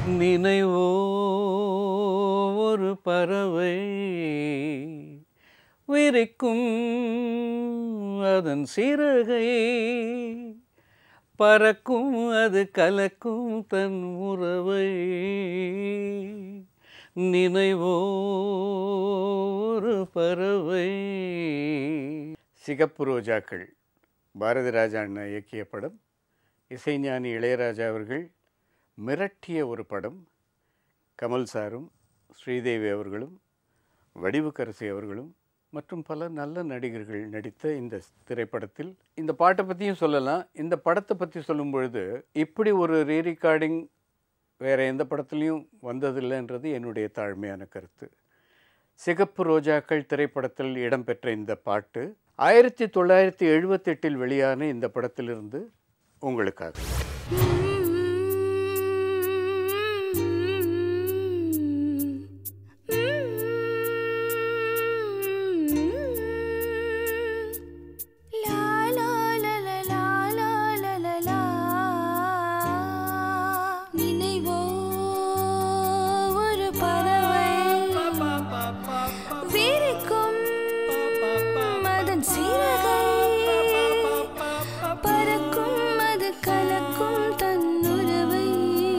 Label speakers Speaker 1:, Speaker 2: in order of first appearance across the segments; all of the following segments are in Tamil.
Speaker 1: நினைவோ ஒரு பறவை விரிக்கும் அதன் சிறகை பறக்கும் அது கலக்கும் தன் உறவை நினைவோ ஒரு பறவை சிகப்பு ரோஜாக்கள் பாரதி ராஜா அண்ணா இயக்கிய படம் இசைஞானி இளையராஜா அவர்கள் மிரட்டிய ஒரு படம் கமல் சாரும் ஸ்ரீதேவி அவர்களும் வடிவுக்கரசி அவர்களும் மற்றும் பல நல்ல நடிகர்கள் நடித்த இந்த திரைப்படத்தில் இந்த பாட்டை பற்றியும் சொல்லலாம் இந்த படத்தை பற்றி சொல்லும் பொழுது இப்படி ஒரு ரீரிகார்டிங் வேறு எந்த படத்துலையும் வந்ததில்லைன்றது என்னுடைய தாழ்மையான கருத்து சிகப்பு ரோஜாக்கள் திரைப்படத்தில் இடம்பெற்ற இந்த பாட்டு ஆயிரத்தி தொள்ளாயிரத்தி எழுபத்தெட்டில் வெளியான இந்த படத்திலிருந்து உங்களுக்காக
Speaker 2: நினைவோ ஒரு பறவை விரிக்கும் அதன் சிறகை பறக்கும் அது கலக்கும் தன் உறவை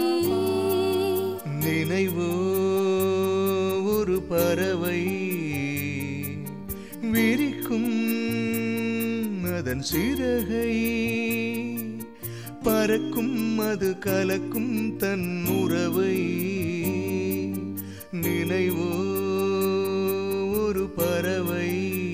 Speaker 3: நினைவோ ஒரு பறவை விரிக்கும் அதன் சிறகை பறக்கும் அது கலக்கும் தன் உறவை நினைவோ ஒரு பறவை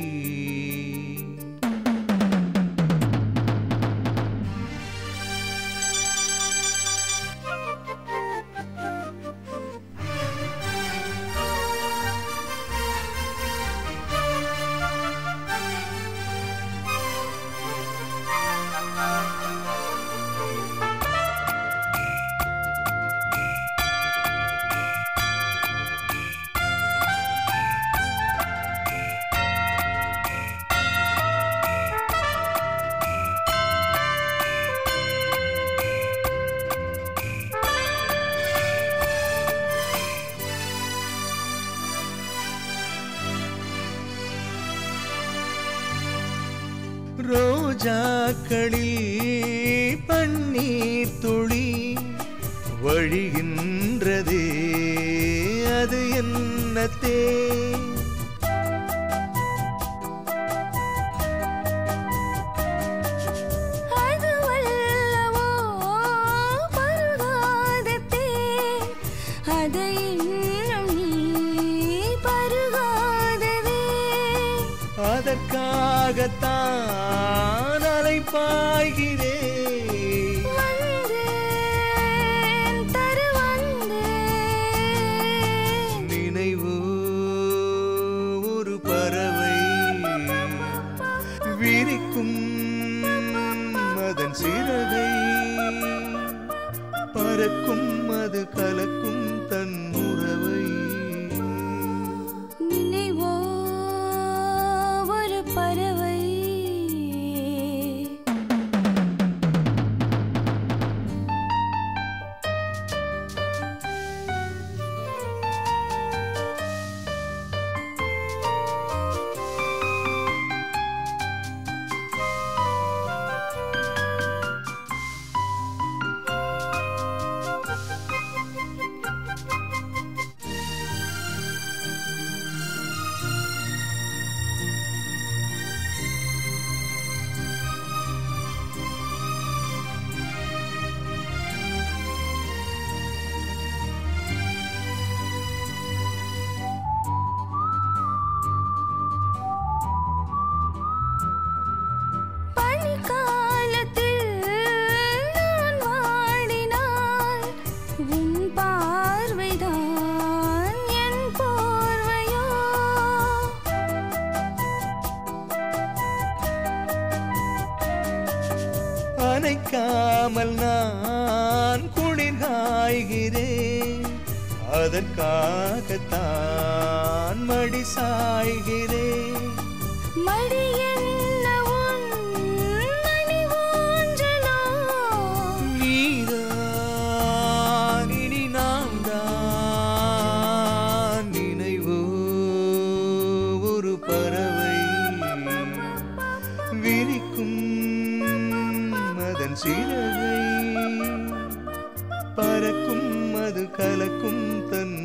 Speaker 3: ரோஜாக்களில் பன்னீர் துளி வழிகின்றதே அது என்னத்தே
Speaker 2: அது வல்லவோ பருகாத தேன் அதை இன்னும் நீ பருகாததே
Speaker 3: அதற்காகத்தான் அலைப்பாய்கிறேன்
Speaker 2: வந்தேன் தரு வந்தேன்
Speaker 3: நினைவு ஒரு பறவை விரிக்கும் அதன் சிறகை பறக்கும் அது கலக்கும் தன் உறவை
Speaker 2: நினைவோ ஒரு பறவை பனிக்காலத்தில் நான் வாடினால் உன் பார்வைதான் என் போர்வையோ
Speaker 3: அணைக்காமல் நான் குளிர் காய்கிறேன் அதற்காகத்தான் மடி சாய்கிறேன்
Speaker 2: மடி என்ன உன் மணி ஊஞ்சலோ
Speaker 3: நீதான் இனி நான் தன் சிறகை பறக்கும் அது கலக்கும் தன்